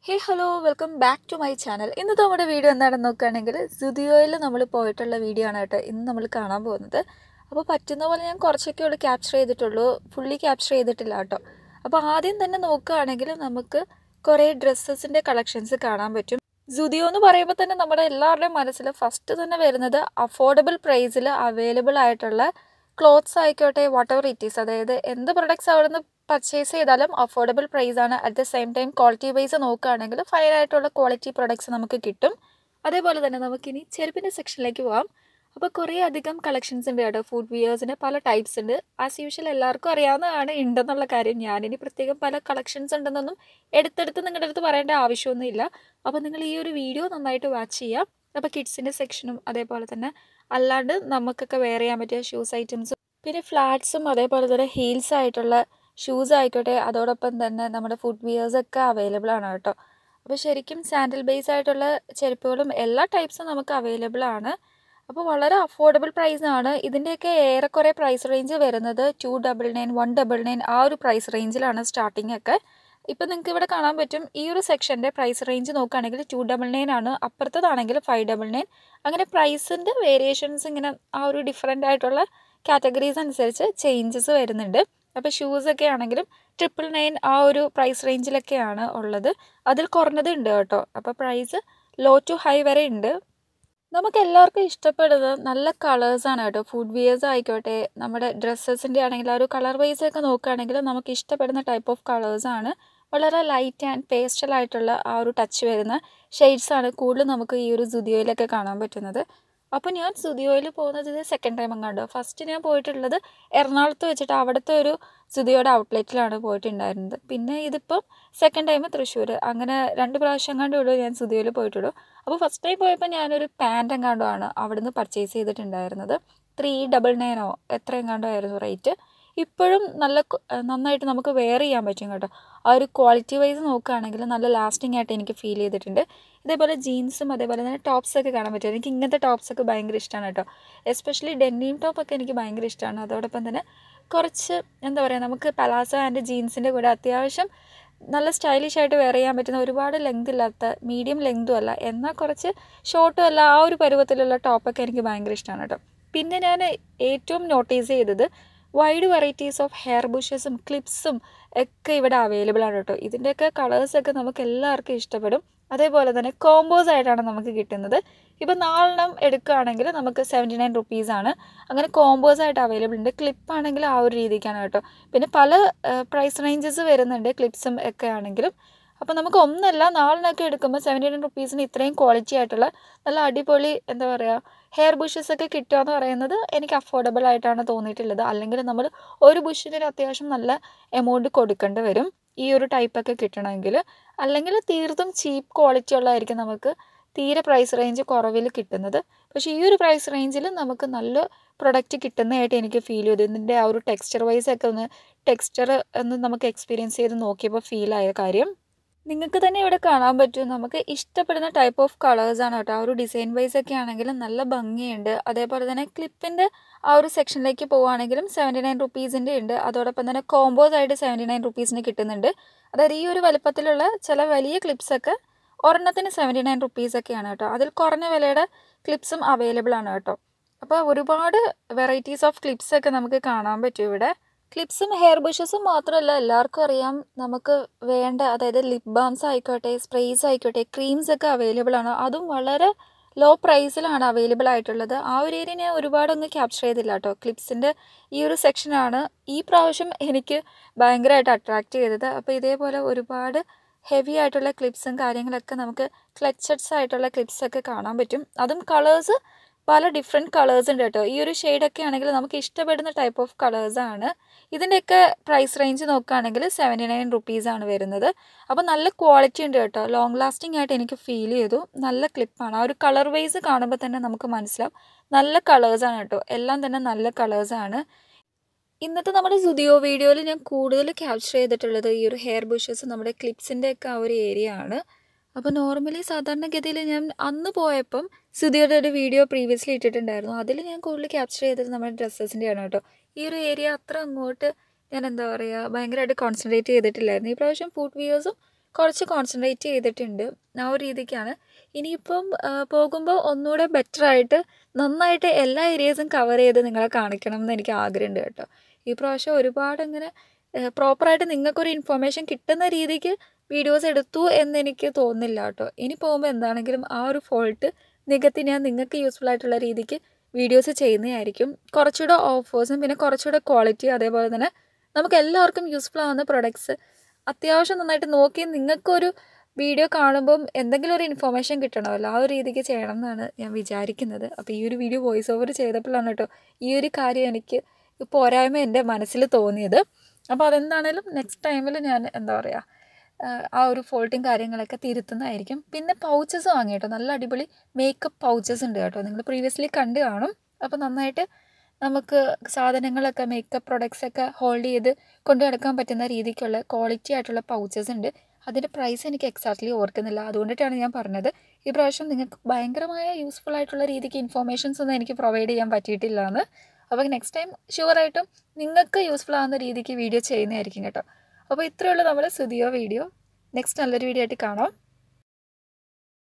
hey hello welcome back to my channel ഇന്നത്തെ നമ്മുടെ video എന്താണെന്ന് നോക്കുകയാണെങ്കിൽ സുദിയോയിൽ നമ്മൾ പോയിട്ടുള്ള വീഡിയോ ആണ് കേട്ടോ ഇന്ന് നമ്മൾ കാണാൻ പോകുന്നത് അപ്പോൾ പറ്റുന്ന പോലെ ഞാൻ കുറച്ചൊക്കെ ഉള്ളൂ ക്യാപ്ചർ ചെയ്തിട്ടുള്ളൂ ഫുള്ളി ക്യാപ്ചർ ചെയ്തിട്ടില്ല കേട്ടോ അപ്പോൾ ആദ്യം തന്നെ നോക്കുകയാണെങ്കിൽ നമുക്ക് കുറേ ഡ്രസ്സസിൻ്റെ കളക്ഷൻസ് കാണാൻ പറ്റും സുദിയോ എന്ന് പറയുമ്പോൾ തന്നെ നമ്മുടെ എല്ലാവരുടെയും മനസ്സിൽ ഫസ്റ്റ് തന്നെ വരുന്നത് അഫോർഡബിൾ പ്രൈസിൽ അവൈലബിൾ ആയിട്ടുള്ള ക്ലോത്ത്സ് ആയിക്കോട്ടെ വാട്ട് എവർ ഇറ്റ് ഈസ് അതായത് എന്ത് പ്രൊഡക്ട്സ് അവിടെ നിന്ന് പർച്ചേസ് ചെയ്താലും അഫോർഡബിൾ പ്രൈസ് ആണ് at the same time quality wise നോക്കുകയാണെങ്കിൽ ഫൈൻ ആയിട്ടുള്ള ക്വാളിറ്റി പ്രൊഡക്ട്സ് നമുക്ക് കിട്ടും അതേപോലെ തന്നെ നമുക്കിനി ചെരുപ്പിൻ്റെ സെക്ഷനിലേക്ക് പോകാം അപ്പോൾ കുറേ അധികം കളക്ഷൻസ് ഉണ്ട് കേട്ടോ ഫുഡ് വിയേഴ്സിന് പല ടൈപ്സ് ഉണ്ട് ആസ് യൂഷ്വൽ എല്ലാവർക്കും അറിയാവുന്നതാണ് ഉണ്ടെന്നുള്ള കാര്യം ഞാനിനി പ്രത്യേകം പല കളക്ഷൻസ് ഉണ്ടെന്നൊന്നും എടുത്തെടുത്ത് നിങ്ങളുടെ അടുത്ത് പറയേണ്ട ആവശ്യമൊന്നുമില്ല അപ്പോൾ നിങ്ങൾ ഈ ഒരു വീഡിയോ നന്നായിട്ട് വാച്ച് ചെയ്യാം അപ്പോൾ കിഡ്സിൻ്റെ സെക്ഷനും അതേപോലെ തന്നെ അല്ലാണ്ട് നമുക്കൊക്കെ വെയർ ചെയ്യാൻ പറ്റിയ ഷൂസ് ഐറ്റംസും പിന്നെ ഫ്ലാറ്റ്സും അതേപോലെ തന്നെ ഹീൽസ് ആയിട്ടുള്ള ഷൂസ് ആയിക്കോട്ടെ അതോടൊപ്പം തന്നെ നമ്മുടെ ഫുഡ് വിയേഴ്സ് ഒക്കെ അവൈലബിൾ ആണ് കേട്ടോ അപ്പോൾ ശരിക്കും സാൻഡിൽ ബേസ് ആയിട്ടുള്ള ചെരുപ്പുകളും എല്ലാ ടൈപ്സും നമുക്ക് അവൈലബിൾ ആണ് അപ്പോൾ വളരെ അഫോർഡബിൾ പ്രൈസ് ആണ് ഇതിൻ്റെയൊക്കെ ഏറെക്കുറെ പ്രൈസ് റേഞ്ച് വരുന്നത് two double nine one double nine ആ ഒരു പ്രൈസ് റേഞ്ചിലാണ് സ്റ്റാർട്ടിംഗ് ഒക്കെ ഇപ്പം നിങ്ങൾക്ക് ഇവിടെ കാണാൻ പറ്റും ഈ ഒരു സെക്ഷൻ്റെ പ്രൈസ് റേഞ്ച് നോക്കുകയാണെങ്കിൽ ടു ഡബിൾ നയൻ ആണ് അപ്പുറത്തതാണെങ്കിൽ ഫൈവ് ഡബിൾ നയൻ അങ്ങനെ പ്രൈസിൻ്റെ വേരിയേഷൻസ് ഇങ്ങനെ ആ ഒരു ഡിഫറെൻ്റ് ആയിട്ടുള്ള കാറ്റഗറീസ് അനുസരിച്ച് ചേഞ്ചസ് വരുന്നുണ്ട് അപ്പോൾ ഷൂസൊക്കെ ആണെങ്കിലും ട്രിപ്പിൾ നയൻ ആ ഒരു പ്രൈസ് റേഞ്ചിലൊക്കെയാണ് ഉള്ളത് അതിൽ കുറഞ്ഞത് ഉണ്ട് കേട്ടോ അപ്പോൾ പ്രൈസ് ലോ ടു ഹൈ വരെ ഉണ്ട് നമുക്ക് എല്ലാവർക്കും ഇഷ്ടപ്പെടുന്നത് നല്ല കളേഴ്സാണ് കേട്ടോ ഫുഡ് വിയേഴ്സ് ആയിക്കോട്ടെ നമ്മുടെ ഡ്രസ്സസിൻ്റെ ആണെങ്കിൽ ആ ഒരു കളർ വൈസ് ഒക്കെ നോക്കുകയാണെങ്കിൽ നമുക്ക് ഇഷ്ടപ്പെടുന്ന ടൈപ്പ് ഓഫ് കളേഴ്സാണ് വളരെ ലൈറ്റ് ആൻഡ് പേസ്റ്റൽ ആയിട്ടുള്ള ആ ഒരു ടച്ച് വരുന്ന ഷെയ്ഡ്സാണ് കൂടുതൽ നമുക്ക് ഈ ഒരു സുദിയോയിലൊക്കെ കാണാൻ പറ്റുന്നത് അപ്പോൾ ഞാൻ സുദിയോയിൽ പോകുന്നത് ഇത് സെക്കൻഡ് ടൈം അങ്ങാണ്ടോ ഫസ്റ്റ് ഞാൻ പോയിട്ടുള്ളത് എറണാകുളത്ത് വെച്ചിട്ട് അവിടുത്തെ ഒരു സുദിയോയുടെ ഔട്ട്ലെറ്റിലാണ് പോയിട്ടുണ്ടായിരുന്നത് പിന്നെ ഇതിപ്പം സെക്കൻഡ് ടൈം തൃശ്ശൂർ അങ്ങനെ രണ്ട് പ്രാവശ്യം എങ്ങാണ്ടേ ഉള്ളൂ ഞാൻ സുദിയോയിൽ പോയിട്ടുള്ളൂ അപ്പോൾ ഫസ്റ്റ് ടൈം പോയപ്പോൾ ഞാനൊരു പാൻറ് എങ്ങാണ്ടോ ആണ് അവിടുന്ന് പർച്ചേസ് ചെയ്തിട്ടുണ്ടായിരുന്നത് ത്രീ ഡബിൾ നയനോ എത്ര എങ്ങാണ്ടോ ആയിരുന്നു റേറ്റ് ഇപ്പോഴും നല്ല നന്നായിട്ട് നമുക്ക് വെയർ ചെയ്യാൻ പറ്റും കേട്ടോ ആ ഒരു ക്വാളിറ്റി വൈസ് നോക്കുകയാണെങ്കിൽ നല്ല ലാസ്റ്റിംഗ് ആയിട്ട് എനിക്ക് ഫീൽ ചെയ്തിട്ടുണ്ട് ഇതേപോലെ ജീൻസും അതേപോലെ തന്നെ ടോപ്സൊക്കെ കാണാൻ പറ്റും എനിക്ക് ഇങ്ങനത്തെ ടോപ്സൊക്കെ ഭയങ്കര ഇഷ്ടമാണ് കേട്ടോ എസ്പെഷ്യലി ഡെന്നീം ടോപ്പൊക്കെ എനിക്ക് ഭയങ്കര ഇഷ്ടമാണ് അതോടൊപ്പം തന്നെ കുറച്ച് എന്താ പറയുക നമുക്ക് പലാസോ ആൻഡ് ജീൻസിൻ്റെ കൂടെ അത്യാവശ്യം നല്ല സ്റ്റൈലിഷ് ആയിട്ട് വെയർ ചെയ്യാൻ പറ്റുന്ന ഒരുപാട് ലെങ്ത് ഇല്ലാത്ത മീഡിയം ലെങ്തും അല്ല എന്നാൽ കുറച്ച് ഷോർട്ടും അല്ല ആ ഒരു പരുവത്തിലുള്ള ടോപ്പൊക്കെ എനിക്ക് ഭയങ്കര ഇഷ്ടമാണ് കേട്ടോ പിന്നെ ഞാൻ ഏറ്റവും നോട്ടീസ് ചെയ്തത് വൈഡ് വെറൈറ്റീസ് ഓഫ് ഹെയർ ബുഷസും ക്ലിപ്സും ഒക്കെ ഇവിടെ അവൈലബിൾ ആണ് കേട്ടോ ഇതിൻ്റെയൊക്കെ കളേഴ്സൊക്കെ നമുക്ക് എല്ലാവർക്കും ഇഷ്ടപ്പെടും അതേപോലെ തന്നെ കോമ്പോസ് ആയിട്ടാണ് നമുക്ക് കിട്ടുന്നത് ഇപ്പോൾ നാലെണ്ണം എടുക്കുകയാണെങ്കിൽ നമുക്ക് സെവൻറ്റി നയൻ റുപ്പീസാണ് അങ്ങനെ കോമ്പോസ് ആയിട്ട് അവൈലബിൾ ഉണ്ട് ക്ലിപ്പ് ആണെങ്കിൽ ആ ഒരു രീതിക്കാണ് കേട്ടോ പിന്നെ പല പ്രൈസ് റേഞ്ചസ് വരുന്നുണ്ട് ക്ലിപ്സും ഒക്കെ ആണെങ്കിലും അപ്പോൾ നമുക്ക് ഒന്നല്ല നാലിനൊക്കെ എടുക്കുമ്പോൾ സെവൻറ്റി നയൻ റുപ്പീസിന് ഇത്രയും ക്വാളിറ്റി ആയിട്ടുള്ള നല്ല അടിപൊളി എന്താ പറയുക ഹെയർ ബുഷസ് ഒക്കെ കിട്ടുക എന്ന് പറയുന്നത് എനിക്ക് അഫോർഡബിൾ ആയിട്ടാണ് തോന്നിയിട്ടുള്ളത് അല്ലെങ്കിൽ നമ്മൾ ഒരു ബുഷിന് അത്യാവശ്യം നല്ല എമൗണ്ട് കൊടുക്കേണ്ടി വരും ഈ ഒരു ടൈപ്പൊക്കെ കിട്ടണമെങ്കിൽ അല്ലെങ്കിൽ തീർത്തും ചീപ്പ് ക്വാളിറ്റി ഉള്ളതായിരിക്കും നമുക്ക് തീരെ പ്രൈസ് റേഞ്ച് കുറവിൽ കിട്ടുന്നത് പക്ഷേ ഈ ഒരു പ്രൈസ് റേഞ്ചിൽ നമുക്ക് നല്ല പ്രൊഡക്റ്റ് കിട്ടുന്നതായിട്ട് എനിക്ക് ഫീൽ ചെയ്തു ഇതിൻ്റെ ആ ഒരു ടെക്സ്ചർ വൈസ് ഒക്കെ ഒന്ന് ടെക്സ്ചർ ഒന്ന് നമുക്ക് എക്സ്പീരിയൻസ് ചെയ്ത് നോക്കിയപ്പോൾ ഫീലായ കാര്യം നിങ്ങൾക്ക് തന്നെ ഇവിടെ കാണാൻ പറ്റും നമുക്ക് ഇഷ്ടപ്പെടുന്ന ടൈപ്പ് ഓഫ് കളേഴ്സാണ് കേട്ടോ ആ ഒരു ഡിസൈൻ വൈസ് ഒക്കെ ആണെങ്കിലും നല്ല ഭംഗിയുണ്ട് അതേപോലെ തന്നെ ക്ലിപ്പിൻ്റെ ആ ഒരു സെക്ഷനിലേക്ക് പോവുകയാണെങ്കിലും സെവൻറ്റി നയൻ റുപ്പീസിൻ്റെ ഉണ്ട് അതോടൊപ്പം തന്നെ കോമ്പോസ് ആയിട്ട് സെവൻറ്റി നയൻ റുപ്പീസിന് കിട്ടുന്നുണ്ട് അതായത് ഈ ഒരു വലുപ്പത്തിലുള്ള ചില വലിയ ക്ലിപ്സൊക്കെ ഒരെണ്ണത്തിന് സെവൻറ്റി നയൻ റുപ്പീസൊക്കെയാണ് കേട്ടോ അതിൽ കുറഞ്ഞ വിലയുടെ ക്ലിപ്സും അവൈലബിൾ ആണ് കേട്ടോ അപ്പോൾ ഒരുപാട് വെറൈറ്റീസ് ഓഫ് ക്ലിപ്സൊക്കെ നമുക്ക് കാണാൻ പറ്റും ഇവിടെ ക്ലിപ്സും ഹെയർ ബുഷസും മാത്രമല്ല എല്ലാവർക്കും അറിയാം നമുക്ക് വേണ്ട അതായത് ലിപ് ബാംസ് ആയിക്കോട്ടെ സ്പ്രേസ് ആയിക്കോട്ടെ ക്രീംസ് ഒക്കെ അവൈലബിൾ ആണ് അതും വളരെ ലോ പ്രൈസിലാണ് അവൈലബിൾ ആയിട്ടുള്ളത് ആ ഒരു ഏരിയ ഞാൻ ഒരുപാടൊന്നും ക്യാപ്ചർ ചെയ്തില്ല കേട്ടോ ക്ലിപ്സിൻ്റെ ഈ ഒരു സെക്ഷനാണ് ഈ പ്രാവശ്യം എനിക്ക് ഭയങ്കരമായിട്ട് അട്രാക്റ്റ് ചെയ്തത് അപ്പോൾ ഇതേപോലെ ഒരുപാട് ഹെവി ആയിട്ടുള്ള ക്ലിപ്സും കാര്യങ്ങളൊക്കെ നമുക്ക് ക്ലച്ചഡ്സ് ആയിട്ടുള്ള ക്ലിപ്സൊക്കെ കാണാൻ പറ്റും അതും കളേഴ്സ് പല ഡിഫറെൻറ്റ് കളേഴ്സ് ഉണ്ട് കേട്ടോ ഈ ഒരു ഷെയ്ഡൊക്കെ ആണെങ്കിൽ നമുക്ക് ഇഷ്ടപ്പെടുന്ന ടൈപ്പ് ഓഫ് കളേഴ്സാണ് ഇതിൻ്റെയൊക്കെ പ്രൈസ് റേഞ്ച് നോക്കുകയാണെങ്കിൽ സെവൻറ്റി നയൻ റുപ്പീസാണ് വരുന്നത് അപ്പോൾ നല്ല ക്വാളിറ്റി ഉണ്ട് കേട്ടോ ലോങ് ലാസ്റ്റിംഗ് ആയിട്ട് എനിക്ക് ഫീൽ ചെയ്തു നല്ല ക്ലിപ്പാണ് ആ ഒരു കളർ വൈസ് കാണുമ്പോൾ തന്നെ നമുക്ക് മനസ്സിലാവും നല്ല കളേഴ്സാണ് കേട്ടോ എല്ലാം തന്നെ നല്ല കളേഴ്സാണ് ഇന്നത്തെ നമ്മുടെ സുദിയോ വീഡിയോയിൽ ഞാൻ കൂടുതൽ ക്യാപ്ചർ ചെയ്തിട്ടുള്ളത് ഈ ഒരു ഹെയർ ബുഷസ് നമ്മുടെ ക്ലിപ്സിൻ്റെ ഒക്കെ ആ ഒരു ഏരിയ ആണ് അപ്പോൾ നോർമലി സാധാരണഗതിയിൽ ഞാൻ അന്ന് പോയപ്പം സുധിയുടെ ഒരു വീഡിയോ പ്രീവിയസ്ലി ഇട്ടിട്ടുണ്ടായിരുന്നു അതിൽ ഞാൻ കൂടുതൽ ക്യാപ്ചർ ചെയ്തത് നമ്മുടെ ഡ്രസ്സസിൻ്റെ ആണ് കേട്ടോ ഈ ഒരു ഏരിയ അത്ര അങ്ങോട്ട് ഞാൻ എന്താ പറയുക ഭയങ്കരമായിട്ട് കോൺസെൻട്രേറ്റ് ചെയ്തിട്ടില്ലായിരുന്നു ഈ പ്രാവശ്യം ഫുഡ് വിയേഴ്സും കുറച്ച് കോൺസെൻട്രേറ്റ് ചെയ്തിട്ടുണ്ട് ആ ഒരു രീതിക്കാണ് ഇനിയിപ്പം പോകുമ്പോൾ ഒന്നുകൂടെ ബെറ്റർ ആയിട്ട് നന്നായിട്ട് എല്ലാ ഏരിയസും കവർ ചെയ്ത് നിങ്ങളെ കാണിക്കണം എന്ന് എനിക്ക് ആഗ്രഹമുണ്ട് കേട്ടോ ഈ പ്രാവശ്യം ഒരുപാട് ഇങ്ങനെ പ്രോപ്പറായിട്ട് നിങ്ങൾക്കൊരു ഇൻഫർമേഷൻ കിട്ടുന്ന രീതിക്ക് വീഡിയോസ് എടുത്തു എന്ന് എനിക്ക് തോന്നുന്നില്ല കേട്ടോ ഇനി പോകുമ്പോൾ എന്താണെങ്കിലും ആ ഒരു ഫോൾട്ട് നികത്തി ഞാൻ നിങ്ങൾക്ക് യൂസ്ഫുൾ ആയിട്ടുള്ള രീതിക്ക് വീഡിയോസ് ചെയ്യുന്നതായിരിക്കും കുറച്ചുകൂടെ ഓഫേഴ്സും പിന്നെ കുറച്ചുകൂടെ ക്വാളിറ്റി അതേപോലെ തന്നെ നമുക്ക് എല്ലാവർക്കും യൂസ്ഫുൾ ആവുന്ന പ്രൊഡക്ട്സ് അത്യാവശ്യം നന്നായിട്ട് നോക്കി നിങ്ങൾക്കൊരു വീഡിയോ കാണുമ്പം എന്തെങ്കിലും ഒരു ഇൻഫർമേഷൻ കിട്ടണമല്ലോ ആ ഒരു രീതിക്ക് ചെയ്യണം എന്നാണ് ഞാൻ വിചാരിക്കുന്നത് അപ്പോൾ ഈ ഒരു വീഡിയോ വോയിസ് ഓവർ ചെയ്തപ്പോഴാണ് കേട്ടോ ഈ ഒരു കാര്യം എനിക്ക് പോരായ്മ എൻ്റെ മനസ്സിൽ തോന്നിയത് അപ്പോൾ അതെന്താണേലും നെക്സ്റ്റ് ടൈമിൽ ഞാൻ എന്താ പറയുക ആ ഒരു ഫോൾട്ടും കാര്യങ്ങളൊക്കെ തിരുത്തുന്നതായിരിക്കും പിന്നെ പൗച്ചസ് വാങ്ങി കേട്ടോ നല്ല അടിപൊളി മേക്കപ്പ് പൗച്ചസ് ഉണ്ട് കേട്ടോ നിങ്ങൾ പ്രീവിയസ്ലി കണ്ട് കാണും അപ്പോൾ നന്നായിട്ട് നമുക്ക് സാധനങ്ങളൊക്കെ മേക്കപ്പ് പ്രൊഡക്ട്സ് ഒക്കെ ഹോൾഡ് ചെയ്ത് കൊണ്ടു നടക്കാൻ പറ്റുന്ന രീതിക്കുള്ള ക്വാളിറ്റി ആയിട്ടുള്ള പൗച്ചസ് ഉണ്ട് അതിൻ്റെ പ്രൈസ് എനിക്ക് എക്സാക്ട്ലി ഓർക്കുന്നില്ല അതുകൊണ്ടിട്ടാണ് ഞാൻ പറഞ്ഞത് ഈ പ്രാവശ്യം നിങ്ങൾക്ക് ഭയങ്കരമായ യൂസ്ഫുൾ ആയിട്ടുള്ള രീതിക്ക് ഇൻഫോർമേഷൻസ് ഒന്നും എനിക്ക് പ്രൊവൈഡ് ചെയ്യാൻ പറ്റിയിട്ടില്ല എന്ന് അപ്പോൾ നെക്സ്റ്റ് ടൈം ഷുവറായിട്ടും നിങ്ങൾക്ക് യൂസ്ഫുൾ ആവുന്ന രീതിക്ക് വീഡിയോ ചെയ്യുന്നതായിരിക്കും കേട്ടോ അപ്പോൾ ഇത്രയുള്ള നമ്മൾ സുതിയോ വീഡിയോ നെക്സ്റ്റ് നല്ലൊരു വീഡിയോ ആയിട്ട് കാണാം